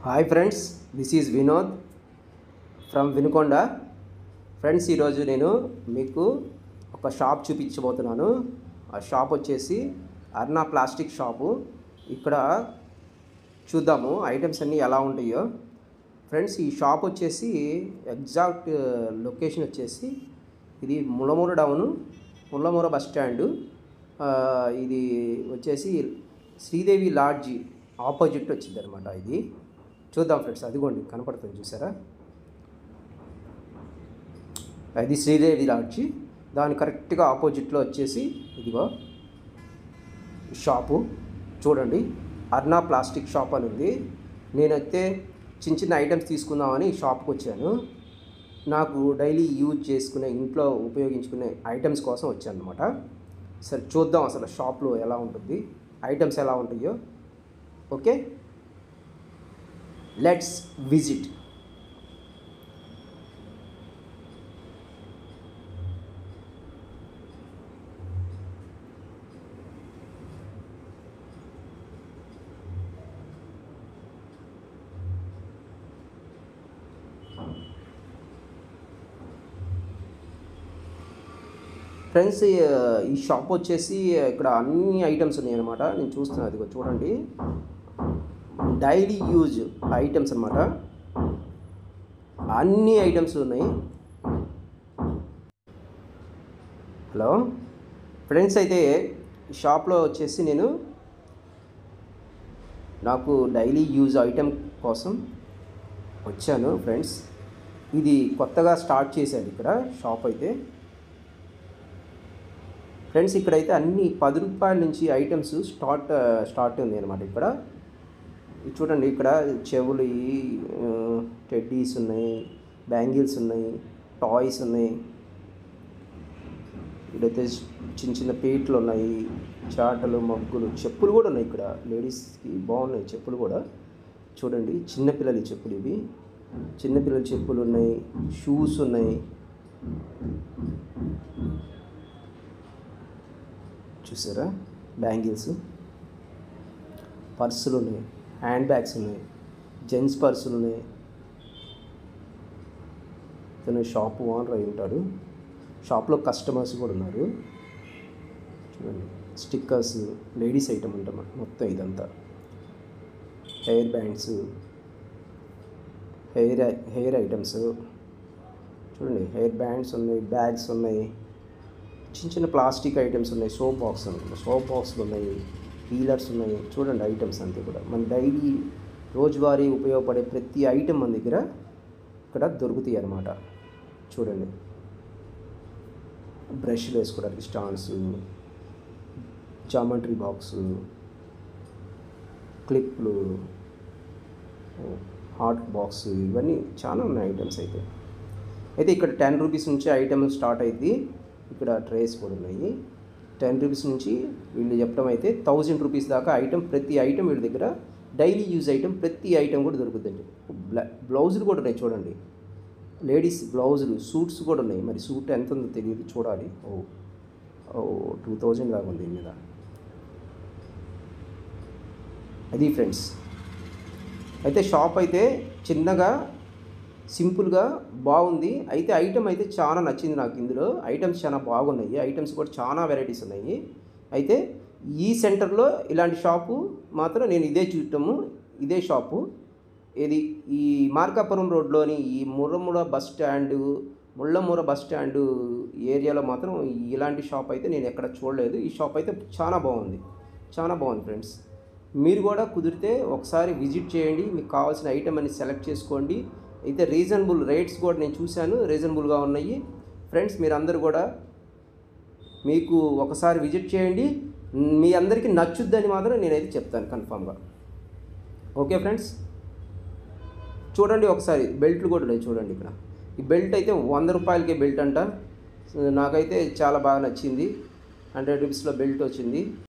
hi friends this is Vinod from Vinukonda friends ఈరోజు నేను మీకు ఒక షాప్ చూపించబోతున్నాను ఆ షాప్ వచ్చేసి అర్నా ప్లాస్టిక్ షాపు ఇక్కడ చూద్దాము ఐటమ్స్ అన్నీ ఎలా ఉంటాయో ఫ్రెండ్స్ ఈ షాప్ వచ్చేసి ఎగ్జాక్ట్ లొకేషన్ వచ్చేసి ఇది Mullamura down Mullamura bus stand ఆ, ఇది వచ్చేసి శ్రీదేవి లాడ్జి ఆపోజిట్ వచ్చింది అనమాట ఇది చూద్దాం ఫ్రెండ్స్ అదిగోండి కనపడుతుంది చూసారా అది శ్రీదేవి లాడ్జి దాని కరెక్ట్గా ఆపోజిట్లో వచ్చేసి ఇదిగో షాపు చూడండి అర్నా ప్లాస్టిక్ షాప్ అని ఉంది నేనైతే చిన్న చిన్న ఐటమ్స్ తీసుకుందామని ఈ షాప్కి వచ్చాను నాకు డైలీ యూజ్ చేసుకునే ఇంట్లో ఉపయోగించుకునే ఐటమ్స్ కోసం వచ్చాను అనమాట సరే చూద్దాం అసలు షాప్లో ఎలా ఉంటుంది ఐటమ్స్ ఎలా ఉంటాయో ఓకే లెట్స్ విజిట్ ఫ్రెండ్స్ ఈ షాప్ వచ్చేసి ఇక్కడ అన్ని ఐటమ్స్ ఉన్నాయి అనమాట నేను చూస్తున్నాను అది చూడండి డైలీ యూజ్ ఐటమ్స్ అనమాట అన్ని ఐటమ్స్ ఉన్నాయి హలో ఫ్రెండ్స్ అయితే ఈ షాప్లో వచ్చేసి నేను నాకు డైలీ యూజ్ ఐటమ్ కోసం వచ్చాను ఫ్రెండ్స్ ఇది కొత్తగా స్టార్ట్ చేశాను ఇక్కడ షాప్ అయితే ఫ్రెండ్స్ ఇక్కడైతే అన్ని పది రూపాయల నుంచి ఐటమ్స్ స్టార్ట్ స్టార్ట్ ఉంది అనమాట ఇక్కడ ఇది చూడండి ఇక్కడ చెవులు టెడ్డీస్ ఉన్నాయి బ్యాంగిల్స్ ఉన్నాయి టాయ్స్ ఉన్నాయి ఇక్కడైతే చిన్న చిన్న పీట్లు ఉన్నాయి చాటలు మగ్గులు చెప్పులు కూడా ఉన్నాయి ఇక్కడ లేడీస్కి బాగున్నాయి చెప్పులు కూడా చూడండి చిన్నపిల్లల చెప్పులు ఇవి చిన్నపిల్లల చెప్పులు ఉన్నాయి షూస్ ఉన్నాయి చూసారా బ్యాంగిల్స్ పర్సులు ఉన్నాయి హ్యాండ్ బ్యాగ్స్ ఉన్నాయి జెంట్స్ పర్సులు ఉన్నాయి ఇతను షాప్ ఓనర్ అయి ఉంటాడు షాప్లో కస్టమర్స్ కూడా ఉన్నారు చూడండి స్టిక్కర్స్ లేడీస్ ఐటమ్ ఉంటాం మొత్తం ఇదంతా hair bands hair hair items చూడండి హెయిర్ బ్యాండ్స్ ఉన్నాయి బ్యాగ్స్ ఉన్నాయి చిన్న చిన్న ప్లాస్టిక్ ఐటమ్స్ ఉన్నాయి సోప్ బాక్స్ ఉన్నాయి సోప్ బాక్స్లు ఉన్నాయి పీలర్స్ ఉన్నాయి చూడండి ఐటమ్స్ అంతే కూడా మన డైలీ రోజువారీ ఉపయోగపడే ప్రతి ఐటమ్ మన దగ్గర ఇక్కడ దొరుకుతాయి అన్నమాట చూడండి బ్రష్లు వేసుకోవడానికి స్టాండ్స్ జామెట్రీ బాక్స్ క్లిప్లు హాట్ బాక్స్ ఇవన్నీ చాలా ఉన్నాయి ఐటమ్స్ అయితే అయితే ఇక్కడ టెన్ రూపీస్ నుంచి ఐటమ్ స్టార్ట్ అయింది ఇక్కడ ట్రేస్ కూడా ఉన్నాయి టెన్ రూపీస్ నుంచి వీళ్ళు చెప్పడం అయితే థౌజండ్ రూపీస్ దాకా ఐటమ్ ప్రతి ఐటమ్ వీళ్ళ దగ్గర డైలీ యూజ్ ఐటమ్ ప్రతి ఐటమ్ కూడా దొరుకుతుందండి బ్లా బ్లౌజులు కూడా ఉన్నాయి చూడండి లేడీస్ బ్లౌజులు సూట్స్ కూడా ఉన్నాయి మరి సూట్ ఎంత ఉందో తెలియదు చూడాలి ఓ ఓ టూ థౌజండ్ దాకా ఉంది దీని మీద అది ఫ్రెండ్స్ అయితే షాప్ అయితే చిన్నగా సింపుల్గా బాగుంది అయితే ఐటమ్ అయితే చాలా నచ్చింది నాకు ఇందులో ఐటమ్స్ చాలా బాగున్నాయి ఐటమ్స్ కూడా చాలా వెరైటీస్ ఉన్నాయి అయితే ఈ సెంటర్లో ఇలాంటి షాపు మాత్రం నేను ఇదే చూడటము ఇదే షాపు ఇది ఈ మార్కాపురం రోడ్లోని ఈ Murramuda bus stand Mullamura bus stand ఏరియాలో మాత్రం ఇలాంటి షాప్ అయితే నేను ఎక్కడ చూడలేదు ఈ షాప్ అయితే చాలా బాగుంది చాలా బాగుంది ఫ్రెండ్స్ మీరు కూడా కుదిరితే ఒకసారి విజిట్ చేయండి మీకు కావాల్సిన ఐటమ్ అని సెలెక్ట్ చేసుకోండి అయితే రీజనబుల్ రేట్స్ కూడా నేను చూశాను రీజనబుల్గా ఉన్నాయి ఫ్రెండ్స్ మీరు అందరూ కూడా మీకు ఒకసారి విజిట్ చేయండి మీ అందరికీ నచ్చుద్దని మాత్రం నేనైతే చెప్తాను కన్ఫామ్గా ఓకే ఫ్రెండ్స్ చూడండి ఒకసారి బెల్ట్లు కూడా ఉన్నాయి చూడండి ఇక్కడ ఈ బెల్ట్ అయితే వంద రూపాయలకే బెల్ట్ అంట నాకైతే చాలా బాగా నచ్చింది హండ్రెడ్ రూపీస్లో బెల్ట్ వచ్చింది